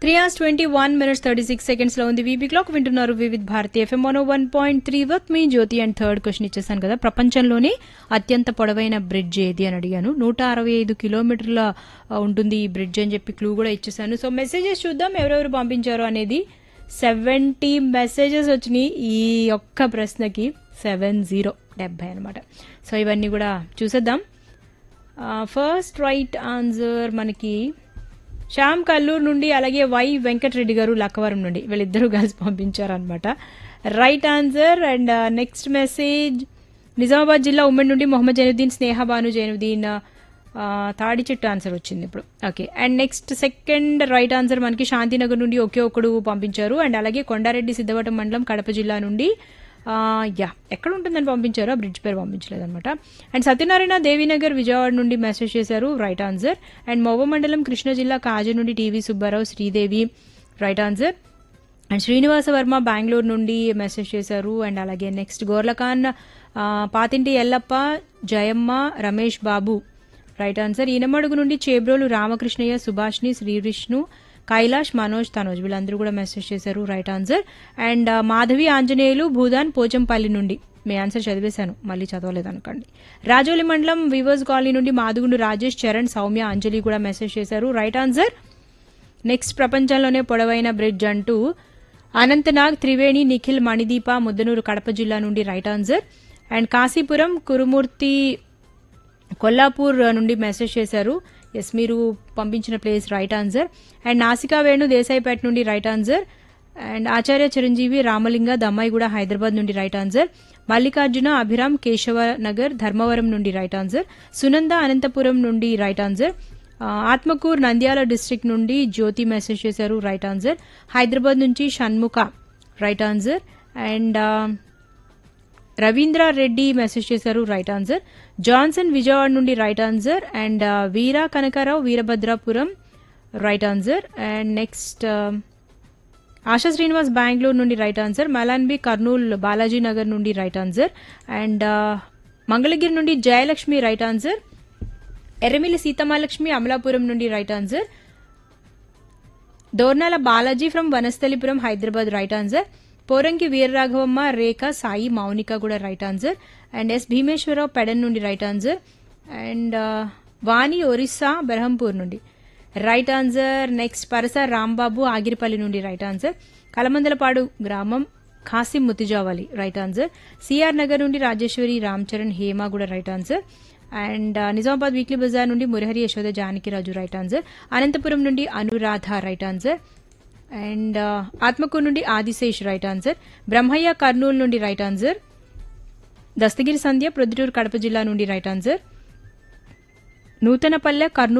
three hours twenty one minutes thirty six seconds లో ఉంది VB clock వింటున్నారు Vividh Bharati FM one one point three వర్క్ మీ జ్యోతి అండ్ థర్డ్ క్వశ్చన్ ఇచ్చేసాను కదా ప్రపంచంలోనే అత్యంత పొడవైన బ్రిడ్జ్ ఏది అని అడిగాను నూట అరవై ఐదు కిలోమీటర్ల ఆ, ఉంటుంది ఈ బ్రిడ్జ్ అని చెప్పి క్లూ కూడా ఇచ్చేసాను సో మెసేజెస్ చూద్దాం ఎవరెవరు పంపించారు అనేది సెవెంటీ మెసేజెస్ వచ్చినాయి ఈ ఒక్క ప్రశ్నకి సెవెన్ జీరో డెబ్బై అనమాట సో ఇవన్నీ కూడా చూసేద్దాం ఫస్ట్ రైట్ ఆన్సర్ మనకి శ్యామ్ కల్లూరు నుండి అలాగే వై వెంకటరెడ్డి గారు లక్కవరం నుండి వీళ్ళిద్దరూ కలిసి పంపించారనమాట right answer and next message Nizamabad జిల్లా ఉమ్మడి నుండి మొహమ్మద్ జైనుద్దీన్ స్నేహ బాను జైనుద్దీన్ ఆ, తాడి చెట్టు ఆన్సర్ వచ్చింది ఇప్పుడు okay and next second right answer మనకి శాంతినగర్ నుండి ఒకే ఒక్కడు పంపించారు అండ్ అలాగే కొండారెడ్డి సిద్ధవటం మండలం కడప జిల్లా నుండి ఆ, యా ఎక్కడ ఉంటుందని పంపించారు ఆ బ్రిడ్జ్ పేరు పంపించలేదన్నమాట అండ్ సత్యనారాయణ దేవీనగర్ విజయవాడ నుండి మెసేజ్ చేశారు రైట్ ఆన్సర్ అండ్ మోవ మండలం కృష్ణా జిల్లా కాజు నుండి TV Subbarao Sridevi right answer and Srinivasa Varma Bengaluru నుండి మెసేజ్ చేశారు అండ్ అలాగే నెక్స్ట్ గోర్లఖాన్ ఆ, పాతింటి ఎల్లప్ప జయమ్మ రమేష్ బాబు రైట్ ఆన్సర్ ఈనమడుగు నుండి చేబ్రోలు రామకృష్ణయ్య సుభాష్ని శ్రీవిష్ణు కైలాష్ మనోజ్ తనోజ్ వీళ్ళందరూ కూడా మెసేజ్ చేశారు రైట్ ఆన్సర్ అండ్ ఆ, మాధవి ఆంజనేయులు భూదాన్ పోచంపల్లి నుండి మీ ఆన్సర్ చదివేశాను మళ్ళీ చదవలేదు అనుకోండి రాజోలి మండలం వివర్స్ కాలనీ నుండి మాదుగుండు రాజేష్ చరణ్ సౌమ్య అంజలి కూడా మెసేజ్ చేశారు రైట్ ఆన్సర్ నెక్స్ట్ ప్రపంచంలోనే పొడవైన బ్రిడ్జ్ అంటూ అనంతనాగ్ త్రివేణి నిఖిల్ మణిదీప ముద్దనూరు కడప జిల్లా నుండి right answer and Kasipuram Kurumurthy Kollapur నుండి మెసేజ్ చేశారు ఎస్ మీరు పంపించిన ప్లేస్ రైట్ ఆన్సర్ అండ్ నాసికా వేణు దేశాయిపేట నుండి right answer and Acharya Chiranjeevi Ramalinga Dammaiguda Hyderabad నుండి రైట్ ఆన్సర్ మల్లికార్జున అభిరామ్ కేశవ నగర్ ధర్మవరం నుండి రైట్ ఆన్సర్ సునంద అనంతపురం నుండి రైట్ ఆన్సర్ ఆ, ఆత్మకూర్ నంద్యాల డిస్ట్రిక్ట్ నుండి జ్యోతి మెసేజ్ చేశారు రైట్ ఆన్సర్ హైదరాబాద్ నుంచి షణ్ముఖ రైట్ ఆన్సర్ అండ్ ఆ, రవీంద్ర రెడ్డి మెసేజ్ చేశారు రైట్ ఆన్సర్ జాన్సన్ విజయవాడ నుండి రైట్ ఆన్సర్ అండ్ ఆ, Veera Kanakarao Veerabhadrapuram right answer and next ఆ, ఆశా శ్రీనివాస్ బెంగళూరు నుండి రైట్ ఆన్సర్ మలాన్బి కర్నూల్ బాలాజీ నగర్ నుండి రైట్ ఆన్సర్ అండ్ ఆ, మంగళగిరి నుండి జయలక్ష్మి రైట్ ఆన్సర్ ఎర్రమిల్లి సీతమాలక్ష్మి అమలాపురం నుండి right answer Dornala Balaji from Vanasthalipuram Hyderabad right answer Poranki Veeraraghavamma Rekha Sai Mounika కూడా right answer and S Bhimeswararao Pedana నుండి రైట్ ఆన్సర్ అండ్ ఆ, వాణి ఒరిస్సా బెరహంపూర్ నుండి right answer next Parasa Rambabu Agiripalli నుండి రైట్ ఆన్సర్ కలమందలపాడు గ్రామం Khasim Mutijavali right answer CR Nagar నుండి రాజేశ్వరి రామ్ చరణ్ హేమ కూడా రైట్ ఆన్సర్ అండ్ ఆ, నిజామాబాద్ వీక్లీ బజార్ నుండి మురహరి యశోద జానకిరాజు రైట్ ఆన్సర్ అనంతపురం నుండి అనురాధ రైట్ ఆన్సర్ అండ్ ఆ, ఆత్మకూరు నుండి ఆదిశేష్ రైట్ ఆన్సర్ బ్రహ్మయ్య కర్నూలు నుండి రైట్ ఆన్సర్ దస్తగిరి సంధ్య ప్రొద్దుటూరు కడప జిల్లా నుండి రైట్ ఆన్సర్ నూతనపల్లె కర్నూలు